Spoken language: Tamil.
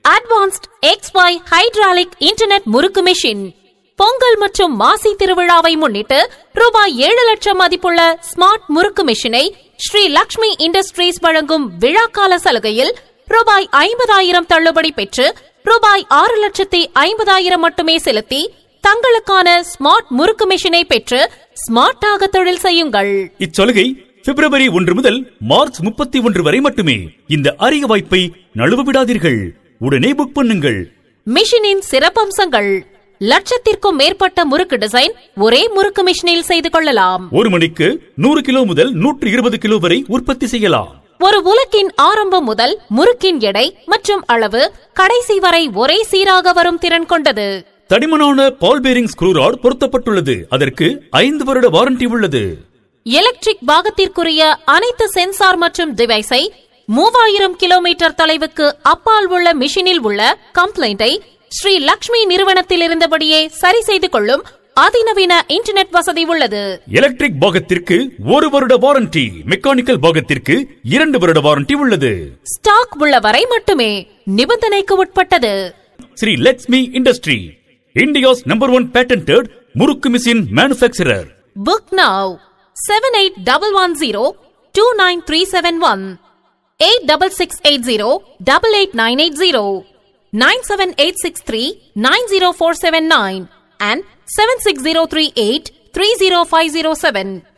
advanced XY hydraulic internet murukku machine Pongal மற்றும் மாசி திருவிழாவை முன்னிட்டு ரூபாய் ஏழு லட்சம் மதிப்புள்ள ஸ்மார்ட் முறுக்கு மிஷினை ஸ்ரீ லக்ஷ்மி இண்டஸ்ட்ரீஸ் வழங்கும் விழாக்கால சலுகையில் ரூபாய் ஐம்பதாயிரம் தள்ளுபடி பெற்று ரூபாய் ஆறு லட்சத்தி ஐம்பதாயிரம் மட்டுமே செலுத்தி தங்களுக்கான ஸ்மார்ட் முறுக்கு மிஷினை பெற்று ஸ்மார்ட்டாக தொழில் செய்யுங்கள் இச்சலுகை பிப்ரவரி ஒன்று முதல் மார்ச் முப்பத்தி ஒன்று வரை மட்டுமே இந்த அரிய வாய்ப்பை நழுவ விடாதீர்கள் உடனே புக் பண்ணுங்கள் மிஷினின் சிறப்பம்சங்கள் லட்சத்திற்கும் மேற்பட்ட முறுக்கு டிசைன் ஒரே முறுக்கு மிஷினில் செய்து கொள்ளலாம் ஒரு மணிக்கு நூறு கிலோ முதல் நூற்று இருபது கிலோ வரை உற்பத்தி செய்யலாம் ஒரு உலக்கின் ஆரம்பம் முதல் முறுக்கின் எடை மற்றும் அளவு கடைசி வரை ஒரே சீராக வரும் திறன் கொண்டது தடிமனான பால் பேரிங் ஸ்க்ரூ ராட் பொருத்தப்பட்டுள்ளது அதற்கு ஐந்து வருட வாரண்டி உள்ளது எலக்ட்ரிக் பாகத்திற்குரிய அனைத்து சென்சார் மற்றும் டிவைஸை மூவாயிரம் கிலோமீட்டர் தொலைவுக்கு அப்பால் உள்ள மிஷினில் உள்ள கம்ப்ளைண்டை ஸ்ரீ லக்ஷ்மி நிறுவனத்தில் இருந்தபடியே சரி செய்து கொள்ளும் அதிநவீன இன்டர்நெட் வசதி உள்ளது எலக்ட்ரிக் பாகத்திற்கு ஒரு வருட வாரண்டி மெக்கானிக்கல் பாகத்திற்கு இரண்டு வருட வாரண்டி உள்ளது ஸ்டாக் உள்ள வரை மட்டுமே நிபந்தனைக்கு உட்பட்டது Sri Lakshmi industry India's number one patented murukku machine manufacturer book now seven eight double one zero two nine three seven one eight double six eight zero double eight nine eight zero nine seven eight six three nine zero four seven nine and seven six zero three eight three zero five zero seven